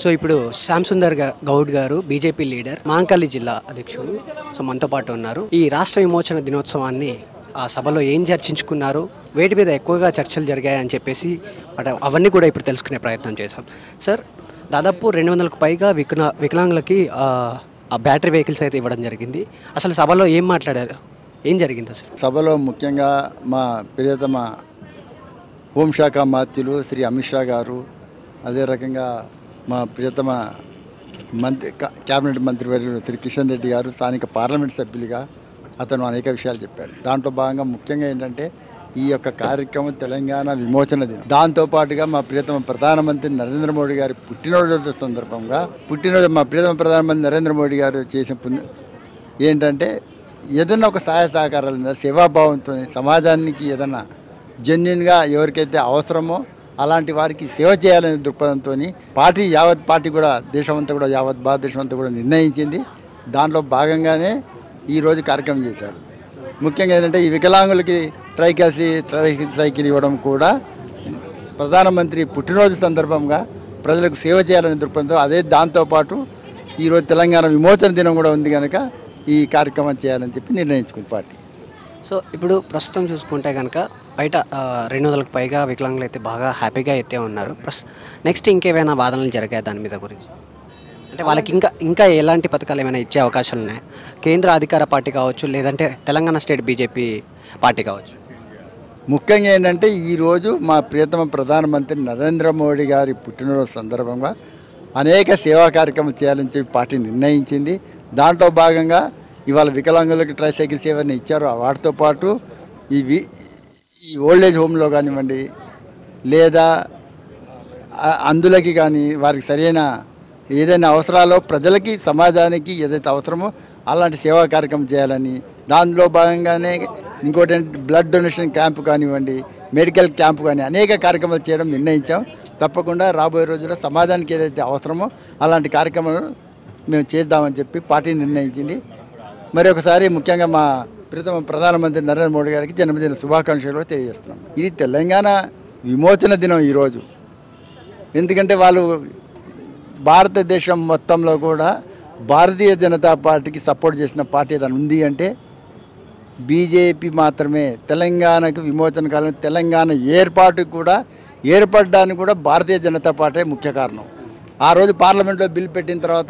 so ఇప్పుడు శ్యామ్ సుందర్ గా- గౌడ్ గారు బీజేపీ లీడర్ మాంకల్లి జిల్లా అధ్యక్షుడు సో మనతో పాటు ఉన్నారు ఈ రాష్ట్ర విమోచన దినోత్సవాన్ని ఆ సభలో ఏం చర్చించుకున్నారు వేటి మీద ఎక్కువగా చర్చలు జరిగాయని చెప్పేసి అట అవన్నీ కూడా ఇప్పుడు తెలుసుకునే ప్రయత్నం చేశాం సార్ దాదాపు రెండు వందలకు పైగా వికలా వికలాంగులకి ఆ, ఆ బ్యాటరీ వెహికల్స్ అయితే ఇవ్వడం జరిగింది అసలు సభలో ఏం మాట్లాడారు ఏం జరిగింది అసలు సభలో ముఖ్యంగా మా ప్రియతమ హోంశాఖ మాత్యులు శ్రీ అమిత్ షా గారు అదే రకంగా మా ప్రియతమ మంత్రి కా- కేబినెట్ మంత్రివర్యులు శ్రీ కిషన్ రెడ్డి గారు స్థానిక పార్లమెంట్ సభ్యులుగా అతను అనేక విషయాలు చెప్పాడు దాంట్లో భాగంగా ముఖ్యంగా ఏంటంటే ఈ యొక్క కార్యక్రమం తెలంగాణ విమోచన దినం దాంతో పాటుగా మా ప్రియతమ ప్రధానమంత్రి నరేంద్ర మోడీ గారి పుట్టినరోజు సందర్భంగా పుట్టినరోజు మా ప్రియతమ ప్రధానమంత్రి నరేంద్ర మోడీ గారు చేసిన పుణ్య ఏంటంటే ఏదైనా ఒక సహాయ సహకారాలు ఉందా సేవాభావంతో సమాజానికి ఏదైనా జెన్యున్గా ఎవరికైతే అవసరమో అలాంటి వారికి సేవ చేయాలనే దృక్పథంతో పార్టీ యావత్ పార్టీ కూడా దేశమంతా కూడా యావత్ భారతదేశం అంతా కూడా నిర్ణయించింది దాంట్లో భాగంగానే ఈరోజు కార్యక్రమం చేశారు ముఖ్యంగా ఏంటంటే ఈ వికలాంగులకి ట్రైకాసి ట్రై సైకిల్ ఇవ్వడం కూడా ప్రధానమంత్రి పుట్టినరోజు సందర్భంగా ప్రజలకు సేవ చేయాలనే దృక్పథంతో అదే దాంతోపాటు ఈరోజు తెలంగాణ విమోచన దినం కూడా ఉంది కనుక ఈ కార్యక్రమం చేయాలని చెప్పి నిర్ణయించుకుంది పార్టీ సో ఇప్పుడు ప్రస్తుతం చూసుకుంటే కనుక బయట ఆ, రెండు వందలకు పైగా వికలాంగులు అయితే బాగా హ్యాపీగా అయితే ఉన్నారు ప్లస్ నెక్స్ట్ ఇంకేమైనా వాదనలు జరిగాయి దాని మీద గురించి అంటే వాళ్ళకి ఇంకా ఇంకా ఎలాంటి పథకాలు ఏమైనా ఇచ్చే అవకాశాలు ఉన్నాయి కేంద్ర అధికార పార్టీ కావచ్చు లేదంటే తెలంగాణ స్టేట్ బీజేపీ పార్టీ కావచ్చు ముఖ్యంగా ఏంటంటే ఈరోజు మా ప్రియతమ ప్రధానమంత్రి నరేంద్ర మోడీ గారి పుట్టినరోజు సందర్భంగా అనేక సేవా కార్యక్రమాలు చేయాలని చెప్పి పార్టీ నిర్ణయించింది దాంట్లో భాగంగా ఇవాళ వికలాంగులకు ట్రైసైకిల్ సేవని ఇచ్చారు వాటితో పాటు ఇవి ఈ ఓల్డేజ్ హోమ్లో కానివ్వండి లేదా ఆ- అందులకి కానీ వారికి సరైన ఏదైనా అవసరాలో ప్రజలకి సమాజానికి ఏదైతే అవసరమో అలాంటి సేవా కార్యక్రమం చేయాలని దానిలో భాగంగానే ఇంకోటి ఏంటంటే బ్లడ్ డొనేషన్ క్యాంపు కానివ్వండి మెడికల్ క్యాంపు కానీ అనేక కార్యక్రమాలు చేయడం నిర్ణయించాం తప్పకుండా రాబోయే రోజుల్లో సమాజానికి ఏదైతే అవసరమో అలాంటి కార్యక్రమాలు మేము చేద్దామని చెప్పి పార్టీ నిర్ణయించింది మరి ఒకసారి ముఖ్యంగా మా ప్రీతమ ప్రధానమంత్రి నరేంద్ర మోడీ గారికి జన్మదిన శుభాకాంక్షలు కూడా తెలియజేస్తున్నాం ఇది తెలంగాణ విమోచన దినం ఈరోజు ఎందుకంటే వాళ్ళు భారతదేశం మొత్తంలో కూడా భారతీయ జనతా పార్టీకి సపోర్ట్ చేసిన పార్టీ ఏదైనా ఉంది అంటే బీజేపీ మాత్రమే తెలంగాణకు విమోచన కాలం తెలంగాణ ఏర్పాటుకు కూడా ఏర్పడడానికి కూడా భారతీయ జనతా పార్టీ ముఖ్య కారణం ఆ రోజు పార్లమెంట్లో బిల్ పెట్టిన తర్వాత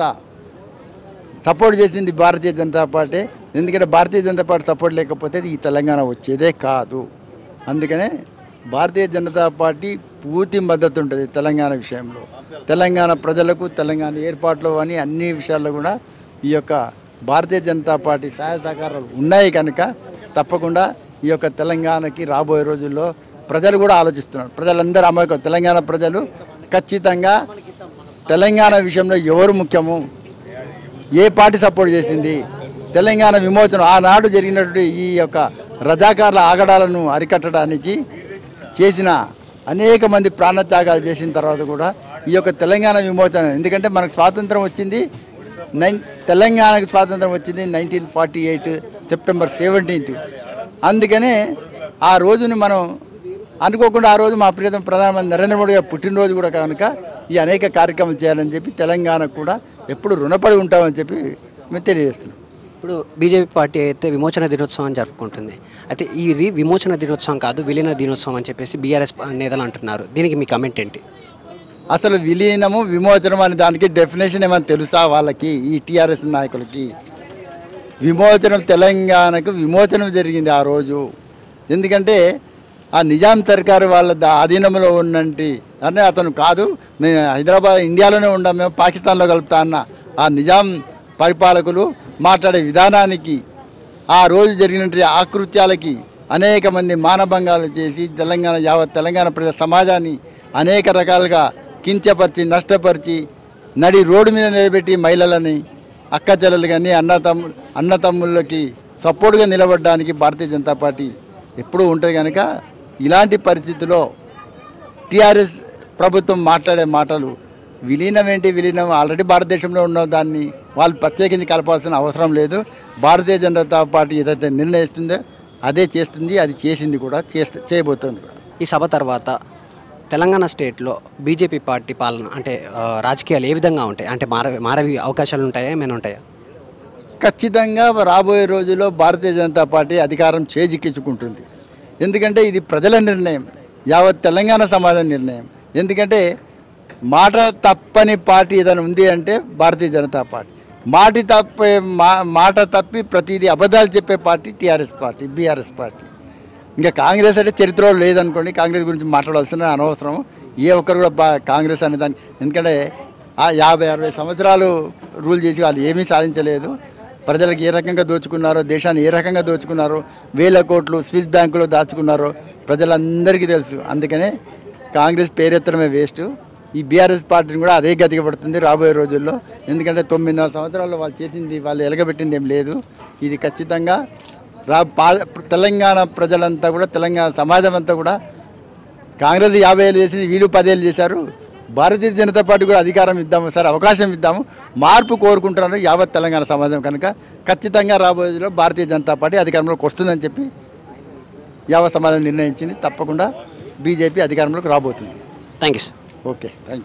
సపోర్ట్ చేసింది భారతీయ జనతా పార్టీ ఎందుకంటే భారతీయ జనతా పార్టీ సపోర్ట్ లేకపోతే ఈ తెలంగాణ వచ్చేదే కాదు అందుకనే భారతీయ జనతా పార్టీ పూర్తి మద్దతు ఉంటుంది తెలంగాణ విషయంలో తెలంగాణ ప్రజలకు తెలంగాణ ఏర్పాట్లో అని అన్ని విషయాల్లో కూడా ఈ యొక్క భారతీయ జనతా పార్టీ సహాయ సహకారాలు ఉన్నాయి కనుక తప్పకుండా ఈ యొక్క తెలంగాణకి రాబోయే రోజుల్లో ప్రజలు కూడా ఆలోచిస్తున్నారు ప్రజలందరూ అమాయకం తెలంగాణ ప్రజలు ఖచ్చితంగా తెలంగాణ విషయంలో ఎవరు ముఖ్యము ఏ పార్టీ సపోర్ట్ చేసింది తెలంగాణ విమోచన ఆనాడు జరిగినటువంటి ఈ యొక్క రజాకారుల ఆగడాలను అరికట్టడానికి చేసిన అనేక మంది ప్రాణత్యాగాలు చేసిన తర్వాత కూడా ఈ యొక్క తెలంగాణ విమోచన ఎందుకంటే మనకు స్వాతంత్రం వచ్చింది నైన్ తెలంగాణకు స్వాతంత్రం వచ్చింది nineteen forty eight September seventeenth అందుకనే ఆ రోజుని మనం అనుకోకుండా ఆ రోజు మా ప్రియతమ ప్రధానమంత్రి నరేంద్ర మోడీ గారి పుట్టినరోజు కూడా కనుక ఈ అనేక కార్యక్రమాలు చేయాలని చెప్పి తెలంగాణకు కూడా ఎప్పుడు రుణపడి ఉంటామని చెప్పి మేము తెలియజేస్తున్నాం ఇప్పుడు బీజేపీ పార్టీ అయితే విమోచన దినోత్సవం జరుపుకుంటుంది అయితే ఇది విమోచన దినోత్సవం కాదు విలీన దినోత్సవం అని చెప్పేసి బీఆర్ఎస్ నేతలు అంటున్నారు దీనికి మీ కమెంట్ ఏంటి అసలు విలీనము విమోచనం అనే దానికి డెఫినేషన్ ఏమైనా తెలుసా వాళ్ళకి ఈ టీఆర్ఎస్ నాయకులకి విమోచనం తెలంగాణకు విమోచనం జరిగింది ఆ రోజు ఎందుకంటే ఆ నిజాం సర్కారు వాళ్ళ ద- ఆధీనంలో ఉన్నంటి అంటే అతను కాదు మేము హైదరాబాద్ ఇండియాలోనే ఉండం మేము పాకిస్తాన్లో కలుపుతా అన్న ఆ నిజాం పరిపాలకులు మాట్లాడే విధానానికి ఆ రోజు జరిగినటువంటి ఆకృత్యాలకి అనేక మంది మానభంగాలు చేసి తెలంగాణ యావత్ తెలంగాణ ప్రజల సమాజాన్ని అనేక రకాలుగా కించపరిచి నష్టపరిచి నడి రోడ్డు మీద నిలబెట్టి మహిళలని అక్క చెల్లెలు కానీ అన్నతమ్ము అన్నతమ్ముళ్ళకి సపోర్ట్గా నిలబడడానికి భారతీయ జనతా పార్టీ ఎప్పుడూ ఉంటుంది కనుక ఇలాంటి పరిస్థితుల్లో టీఆర్ఎస్ ప్రభుత్వం మాట్లాడే మాటలు విలీనం ఏంటి విలీనం ఆల్రెడీ భారతదేశంలో ఉన్న దాన్ని వాళ్ళు ప్రత్యేకించి కలపాల్సిన అవసరం లేదు భారతీయ జనతా పార్టీ ఏదైతే నిర్ణయిస్తుందో అదే చేస్తుంది అది చేసింది కూడా చేస్తే చేయబోతోంది కూడా ఈ సభ తర్వాత తెలంగాణ స్టేట్లో బీజేపీ పార్టీ పాలన అంటే ఆ, రాజకీయాలు ఏ విధంగా ఉంటాయి అంటే మార మారే అవకాశాలు ఉంటాయా ఏమైనా ఉంటాయా ఖచ్చితంగా రాబోయే రోజుల్లో భారతీయ జనతా పార్టీ అధికారం చేజిక్కించుకుంటుంది ఎందుకంటే ఇది ప్రజల నిర్ణయం యావత్ తెలంగాణ సమాజం నిర్ణయం ఎందుకంటే మాట తప్పని పార్టీ ఏదైనా ఉంది అంటే భారతీయ జనతా పార్టీ మాట తప్పే మా మాట తప్పి ప్రతిదీ అబద్ధాలు చెప్పే party TRS party BRS party ఇంకా కాంగ్రెస్ అంటే చరిత్రలో లేదనుకోండి కాంగ్రెస్ గురించి మాట్లాడాల్సిన అనవసరం ఏ ఒక్కరు కూడా బా కాంగ్రెస్ అనే దాన్ని ఎందుకంటే ఆ యాభై అరవై సంవత్సరాలు రూల్ చేసి వాళ్ళు ఏమీ సాధించలేదు ప్రజలకు ఏ రకంగా దోచుకున్నారో దేశాన్ని ఏ రకంగా దోచుకున్నారో వేల కోట్లు స్విస్ బ్యాంకులో దాచుకున్నారో ప్రజలందరికీ తెలుసు అందుకనే కాంగ్రెస్ పేరెత్తడమే వేస్ట్ ఈ బీఆర్ఎస్ పార్టీని కూడా అదే గతికి పడుతుంది రాబోయే రోజుల్లో ఎందుకంటే తొమ్మిదిన్నర సంవత్సరాల్లో వాళ్ళు చేసింది వాళ్ళు ఎలగబెట్టింది ఏం లేదు ఇది ఖచ్చితంగా రా పా తెలంగాణ ప్రజలంతా కూడా తెలంగాణ సమాజం అంతా కూడా కాంగ్రెస్ యాభై ఏళ్ళు చేసింది వీళ్ళు పదేళ్ళు చేశారు భారతీయ జనతా పార్టీ కూడా అధికారం ఇద్దాము సార్ అవకాశం ఇద్దాము మార్పు కోరుకుంటున్నారు యావత్ తెలంగాణ సమాజం కనుక ఖచ్చితంగా రాబోయే రోజుల్లో భారతీయ జనతా పార్టీ అధికారంలోకి వస్తుందని చెప్పి యావత్ సమాజం నిర్ణయించింది తప్పకుండా బీజేపీ అధికారంలోకి రాబోతుంది thank you sir okay thank you